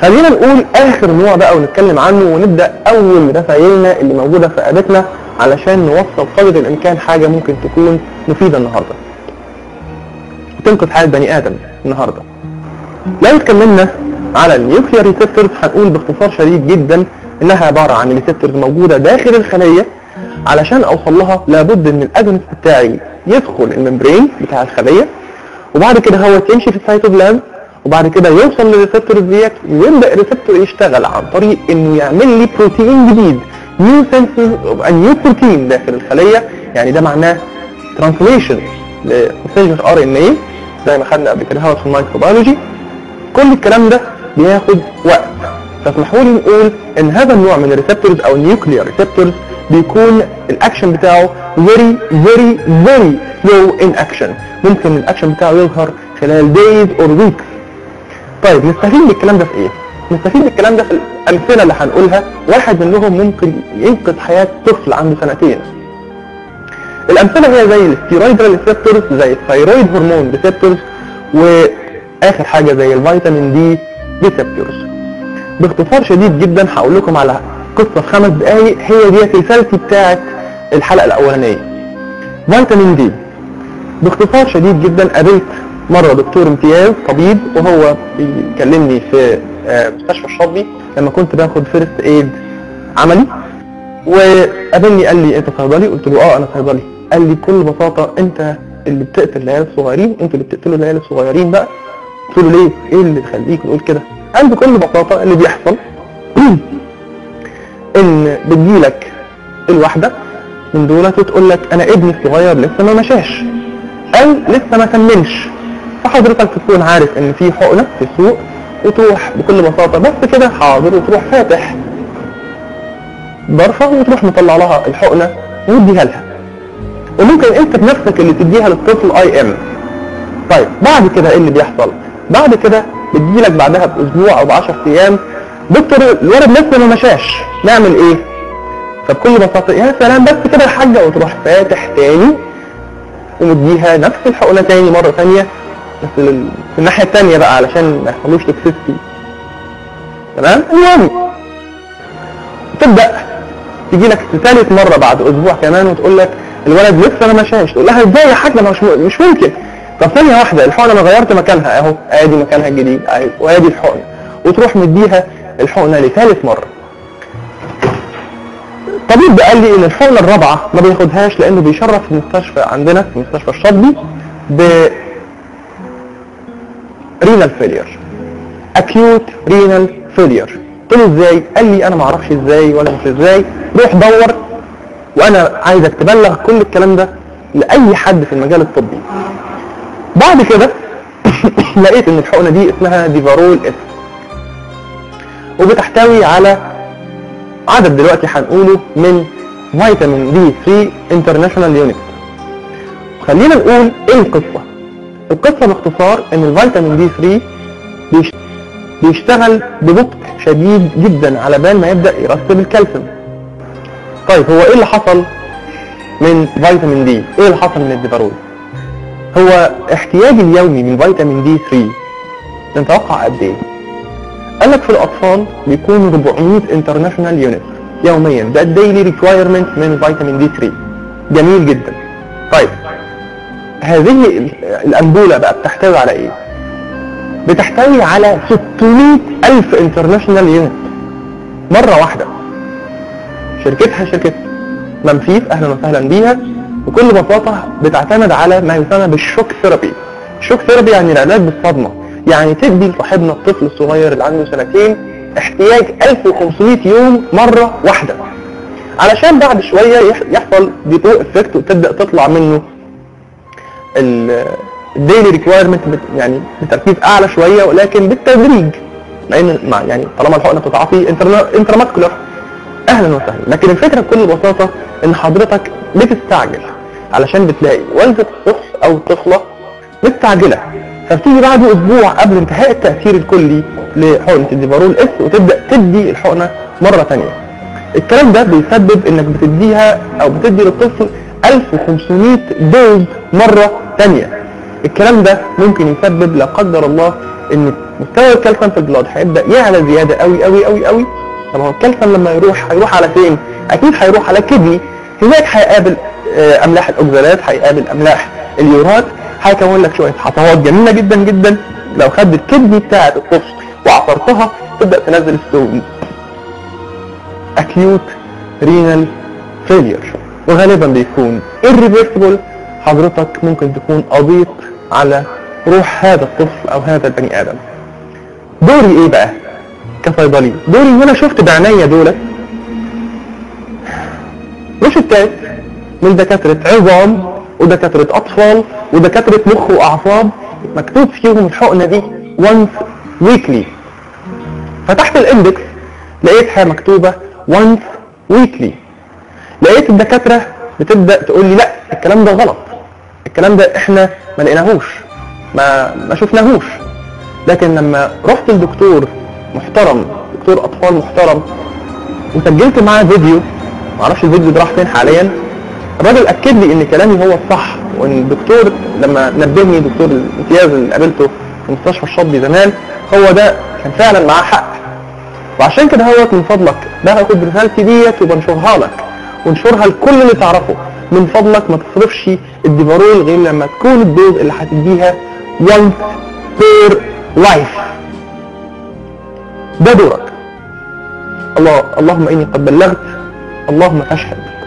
خلينا نقول اخر نوع بقى ونتكلم عنه ونبدا اول رسائلنا اللي موجوده في رقبتنا علشان نوصل قدر الامكان حاجه ممكن تكون مفيده النهارده تنقذ حياه بني ادم النهارده لو اتكلمنا على النيوكليير ريسبتورز هنقول باختصار شديد جدا انها عباره عن ريسبتورز موجوده داخل الخليه علشان اوصل لها لابد ان الاجنس بتاعي يدخل الممبرين بتاع الخليه وبعد كده هو يمشي في السيتوبلازم وبعد كده يوصل للريسبتورز ديت ويبدا الريسبتور يشتغل عن طريق انه يعمل لي بروتين جديد نيو سنسز نيو بروتين داخل الخليه يعني ده معناه ترانسليشن لمسنجر ار ان اي زي ما خدنا قبل كده هو في الميكروبيولوجي كل الكلام ده بياخد وقت فاسمحوا لي نقول ان هذا النوع من الريسبتورز او النيوكليير ريسبتورز بيكون الاكشن بتاعه very very very slow in action ممكن الاكشن بتاعه يظهر خلال days or weeks طيب نستفيد من الكلام ده في ايه؟ نستفيد من الكلام ده في الامثله اللي هنقولها واحد منهم ممكن ينقذ حياه طفل عنده سنتين الامثله هي زي الستيرويدال ريسبتورز زي الثايرويد هرمون ريسبتورز واخر حاجه زي الفيتامين دي ريسبتورز باختصار شديد جدا هقول لكم على قصه في خمس دقائق هي دي رسالتي بتاعه الحلقه الاولانيه فيتامين دي باختصار شديد جدا قابلت مره دكتور امتياز طبيب وهو بيكلمني في آه، مستشفى الشاطبي لما كنت باخد فيرست ايد عملي وقابلني قال لي انت صيدلي قلت له اه انا صيدلي قال لي بكل بساطه انت اللي بتقتل العيال الصغيرين انتوا اللي بتقتلوا العيال الصغيرين بقى قلت له ليه ايه اللي يخليك نقول كده قال بكل بساطه اللي بيحصل ان بتجيلك الواحده من دولت وتقول لك انا ابني الصغير لسه ما مشاش او لسه ما كملش فحضرتك تكون عارف ان في حقنه في السوق وتروح بكل بساطه بس كده حاضر وتروح فاتح ظرفه وتروح مطلع لها الحقنه وتديها لها وممكن انت بنفسك اللي تديها للطفل اي ام طيب بعد كده ايه اللي بيحصل بعد كده بتجيلك بعدها باسبوع او ب 10 ايام دكتور الولد لسه ما مشاش نعمل ايه فبكل بساطه يا سلام بس كده يا حاجه وتروح فاتح تاني ومديها نفس الحقنه تاني مره تانيه بس لل- في الناحيه التانيه بقى علشان ما يحصلوش توكسيستي تمام المهم تبدا تيجي لك ثالث مره بعد اسبوع كمان وتقول لك الولد لسه ما مشاش تقول لها ازاي يا حاجه ما مش مش ممكن طب ثانيه واحده الحقنه انا غيرت مكانها اهو ادي مكانها الجديد اهي وادي الحقنه وتروح مديها الحقنه لثالث مره الطبيب ده قال لي ان الحقنه الرابعه ما بياخدهاش لانه بيشرف في المستشفى عندنا في مستشفى الشاطبي ب رينال فيلير اكيوت رينال فيلير قلت له ازاي قال لي انا ما اعرفش ازاي ولا مش ازاي روح دور وانا عايزك تبلغ كل الكلام ده لاي حد في المجال الطبي بعد كده لقيت ان الحقنه دي اسمها ديفارول اس وبتحتوي على عدد دلوقتي هنقوله من فيتامين دي 3 انترناشونال يونت خلينا نقول ايه القصه القصه باختصار ان الفيتامين دي 3 بيش- بيشتغل ببطء شديد جدا على بال ما يبدا يرسب الكالسيوم طيب هو ايه اللي حصل من فيتامين دي ايه اللي حصل من الديفارول هو احتياجي اليومي من فيتامين دي 3 نتوقع قد ايه قال لك في الاطفال بيكون 400 انترناشونال يونت يوميا ده الديلي ريكوايرمنت من فيتامين دي 3 جميل جدا طيب هذه ال- الانبوله بقى بتحتوي على ايه بتحتوي على 600 الف انترناشونال يونت مره واحده شركتها شركه ممفيس اهلا وسهلا بيها بكل بساطه بتعتمد على ما يسمى بالشوك ثيرابي الشوك ثيرابي يعني العلاج بالصدمه يعني تدي لصاحبنا الطفل الصغير اللي عنده سنتين احتياج 1500 يوم مره واحده علشان بعد شويه يح- يحصل ديتو افكت وتبدا تطلع منه الديلي ريكوايرمنت يعني بتركيز اعلى شويه ولكن بالتدريج لان مع يعني طالما الحقنه بتتعاطي انترماسكولار اهلا وسهلا لكن الفكره بكل بساطه ان حضرتك بتستعجل علشان بتلاقي والده الطفل او الطفله مستعجله فبتيجي بعد اسبوع قبل انتهاء التاثير الكلي لحقنه الديفارول اس وتبدا تدي الحقنه مره ثانيه الكلام ده بيسبب انك بتديها او بتدي للطفل 1500 دوز مره ثانيه الكلام ده ممكن يسبب لا قدر الله ان مستوى الكالسيوم في البلاد هيبدا يعلى زياده قوي قوي قوي قوي طب هو الكالسيوم لما يروح هيروح على فين؟ اكيد هيروح على كدني هناك هيقابل آه، املاح الاوكزالات هيقابل املاح اليورات هيكون لك شويه حصوات جميله جدا جدا لو خدت الكدني بتاعه الطفل وعصرتها تبدا تنزل ستونز acute renal failure وغالبا بيكون irreversible حضرتك ممكن تكون قضيت على روح هذا الطفل او هذا البني ادم دوري ايه بقى كصيدلي دوري ان انا شفت بعينيا دولت روشتات من دكاترة عظام ودكاترة اطفال ودكاترة مخ واعصاب مكتوب فيهم الحقنة دي once weekly فتحت الاندكس لقيتها مكتوبة once weekly لقيت الدكاترة بتبدأ تقول لي لا الكلام ده غلط الكلام ده احنا ما لقيناهوش ما ما شفناهوش لكن لما رحت لدكتور محترم دكتور اطفال محترم وسجلت معاه فيديو معرفش الفيديو ده راح فين حاليا الراجل اكد لي ان كلامي هو الصح وان الدكتور لما نبهني دكتور الامتياز اللي قابلته في مستشفى الشاطبي زمان هو ده كان فعلا معاه حق وعشان كده هوت من فضلك باخد رسالتي ديت وبنشرها لك وانشرها لكل اللي تعرفه من فضلك ما تصرفش الديفارول غير لما تكون الدوز اللي هتديها once per life ده دورك الله اللهم اني قد بلغت اللهم فاشهد